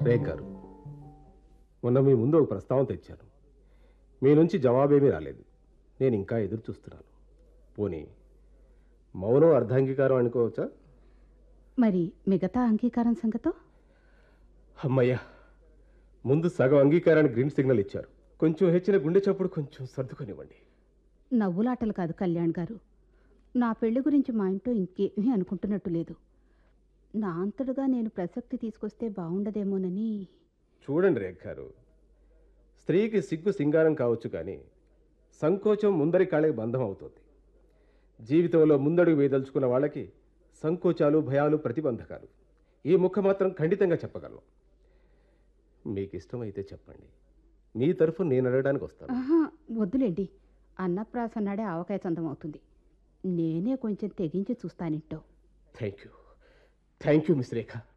రేఖ గారు మొన్న మీ ముందు ఒక ప్రస్తావన తెచ్చాను మీ నుంచి జవాబేమీ రాలేదు నేను ఇంకా ఎదురు చూస్తున్నాను పోనీ మౌనం అర్ధాంగీకారం అనుకోవచ్చా మరి మిగతా అంగీకారం సంగతో అమ్మయ్యా ముందు సగం అంగీకారానికి గ్రీన్ సిగ్నల్ ఇచ్చారు కొంచెం హెచ్చిన గుండె చప్పుడు కొంచెం సర్దుకొనివ్వండి నవ్వులాటలు కాదు కళ్యాణ్ గారు నా పెళ్లి గురించి మా ఇంట్లో ఇంకేమీ అనుకుంటున్నట్టు లేదు నా అంతటిగా నేను ప్రసక్తి తీసుకొస్తే బాగుండదేమోనని చూడండి రేఖ గారు స్త్రీకి సిగ్గు సింగారం కావచ్చు కానీ సంకోచం ముందరి కాళ్ళకి బంధం అవుతుంది జీవితంలో ముందడుగు వేయదలుచుకున్న వాళ్ళకి సంకోచాలు భయాలు ప్రతిబంధకాలు ఈ ముఖ మాత్రం ఖండితంగా చెప్పగలను మీకు ఇష్టమైతే చెప్పండి మీ తరఫు నేను అడగడానికి వస్తాను ఆహా వద్దులేండి అన్నప్రాసన్నాడే ఆవకాయ చందం అవుతుంది నేనే కొంచెం తెగించి చూస్తానింటో thank you thank you miss Rekha